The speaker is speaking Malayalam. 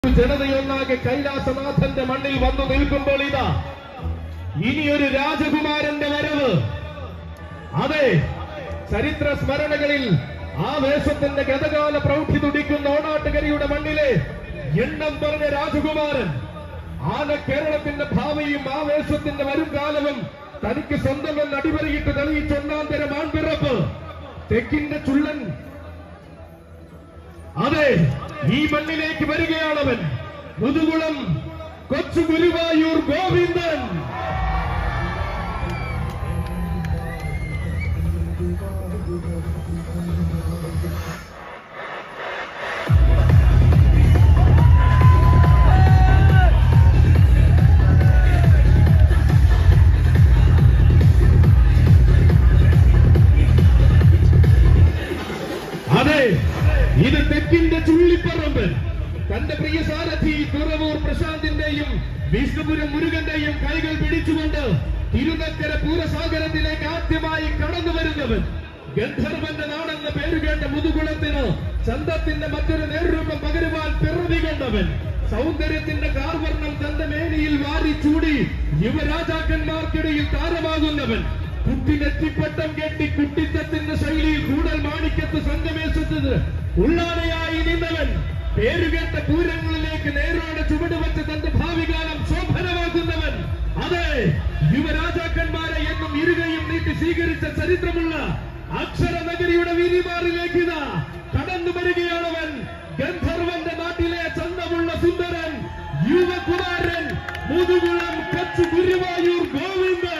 ജനതയൊന്നാകെ കൈലാസനാഥന്റെ മണ്ണിൽ വന്നു നിൽക്കുമ്പോൾ ഇതാ ഇനിയൊരു രാജകുമാരന്റെ വരവ് അതെ ചരിത്ര സ്മരണകളിൽ ആവേശത്തിന്റെ ഗതകാല പ്രൗഢി തുടിക്കുന്ന ഓണാട്ടുകരയുടെ മണ്ണിലെ എണ്ണം പറഞ്ഞ രാജകുമാരൻ ആന കേരളത്തിന്റെ ഭാവിയും ആവേശത്തിന്റെ വരും കാലവും തനിക്ക് സ്വന്തമെന്ന് അടിവരയിട്ട് തെളിയിച്ച ഒന്നാം തരം ആൺപിറപ്പ് തെക്കിന്റെ ചുള്ളൻ അതെ ഈ മണ്ണിലേക്ക് വരികയാണവൻ മുതുകുളം കൊച്ചു ഗുരുവായൂർ ഗോവിന്ദൻ അതെ ഇത് തെക്കിന്റെ ചുള്ളിപ്പറമ്പ് തന്റെ പ്രിയ സാരഥി തുറവൂർ പ്രശാന്തിന്റെയും വിഷ്ണുപുരം മുരുകന്റെയും കൈകൾ പിടിച്ചുകൊണ്ട് തിരുനക്കര പൂരസാഗരത്തിലേക്ക് ആദ്യമായി കടന്നു വരുന്നവൻ ഗന്ധർവന്റെ നാടെന്ന പേരുകേട്ട മുതുകുളത്തിന് ചന്തത്തിന്റെ മറ്റൊരു നേർരൂപം പകരുവാൻ പിറവി കൊണ്ടവൻ സൗന്ദര്യത്തിന്റെ കാർവർണം തന്റെ മേനിയിൽ വാരി ചൂടി യുവരാജാക്കന്മാർക്കിടയിൽ താരമാകുന്നവൻ കുട്ടിനെറ്റിപ്പട്ടം കെട്ടി കുട്ടിത്തത്തിന്റെ ശൈലിയിൽ കൂടൽ മാണിക്കത്ത് സംഗമേശത്തിന് ഉള്ളാനയായി നിന്നവൻ പേരുകേട്ട പൂരങ്ങളിലേക്ക് നേരോടെ ചുവടുവെച്ച് തന്റെ ഭാവികാലം ശോഭനമാക്കുന്നവൻ അതെ യുവരാജാക്കന്മാരെ എന്നും ഇരുകയും നീട്ടി സ്വീകരിച്ച ചരിത്രമുള്ള അക്ഷര നഗരിയുടെ വീതിമാറിലേക്ക് ഇതാ കടന്നു വരികയാണവൻ ഗന്ധർവന്റെ നാട്ടിലെ ചന്തമുള്ള സുന്ദരൻ യുവകുമാരൻ മുതുകുളം കൊച്ചു ഗുരുവായൂർ ഗോവിന്ദൻ